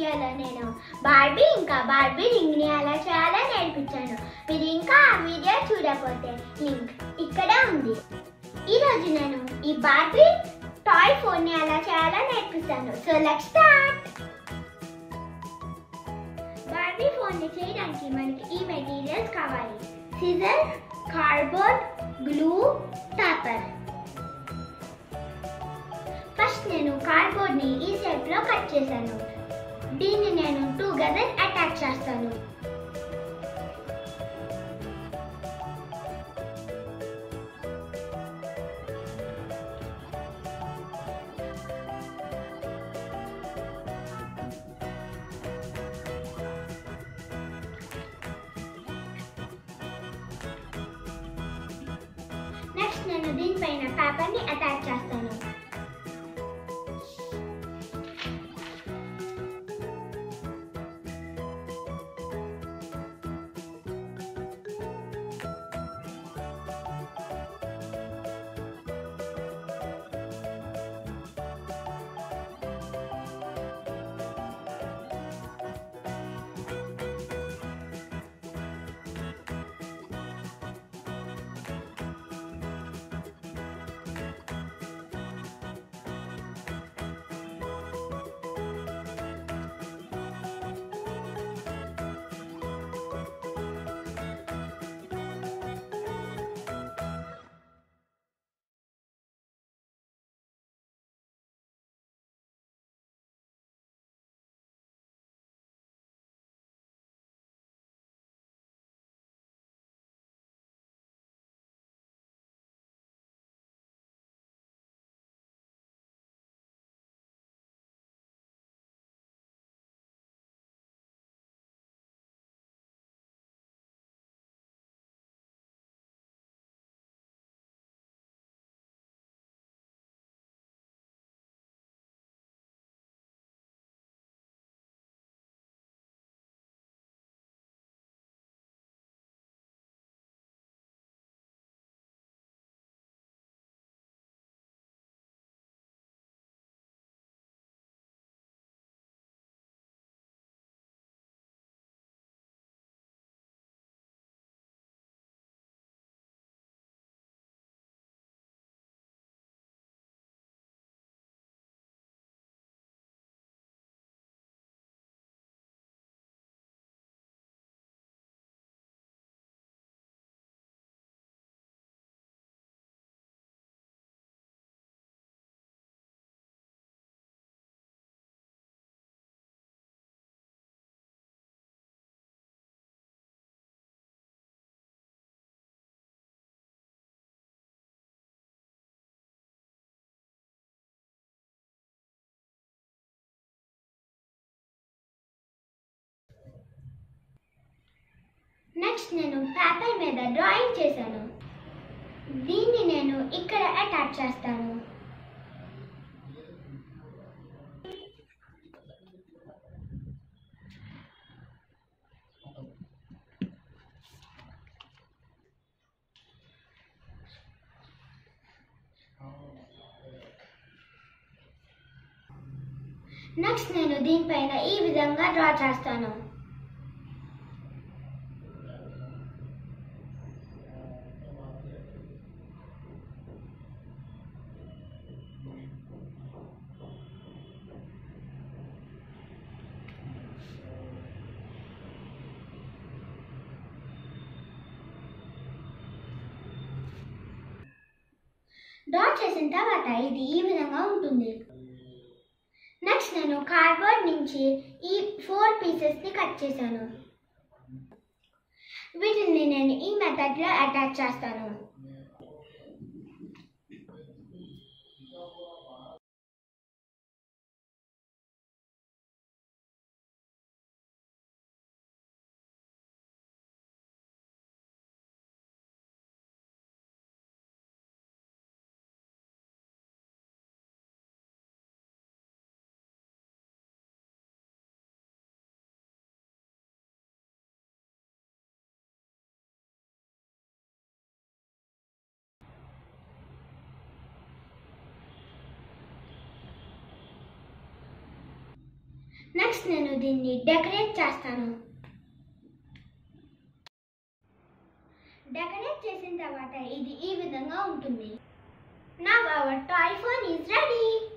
వీడియోలో నేను బార్బీ ఇంకా బార్బీ రింగ్ని ఎలా చేయాలో నేర్పించాను మీరు ఇంకా ఆ వీడియో చూడకపోతే లింక్ ఇక్కడే ఉంది ఈ రోజు నేను ఈ బార్బీ టాయ్ ఫోన్ ని ఎలా చేయాలో నేర్పిస్తాను so let start Barbie phone ని చేయడానికి మనకి ఈ మెటీరియల్స్ కావాలి scissor cardboard glue paper first నేను కార్డ్బోర్డ్ ని ఈ షేప్ లో కట్ చేశాను దీన్ని నేను టూ గదర్ అటాచ్ చేస్తాను నెక్స్ట్ నేను దీనిపైన పేపర్ ని అటాచ్ చేస్తాను నెక్స్ట్ నేను పేపర్ మీద డ్రాయింగ్ చేశాను దీన్ని నేను ఇక్కడ అటాచ్ చేస్తాను నెక్స్ట్ నేను దీనిపైన ఈ విధంగా డ్రా చేస్తాను డ్రా చేసిన తర్వాత ఇది ఈ విధంగా ఉంటుంది నెక్స్ట్ నేను కార్డ్బోర్డ్ నుంచి ఈ ఫోర్ పీసెస్ ని కట్ చేశాను వీటిని నేను ఈ మెథడ్ లో అటాచ్ చేస్తాను నెక్స్ట్ నేను దీన్ని డెకరేట్ చేస్తాను డెకరేట్ చేసిన తర్వాత ఇది ఈ విధంగా ఉంటుంది నా our toy phone is ready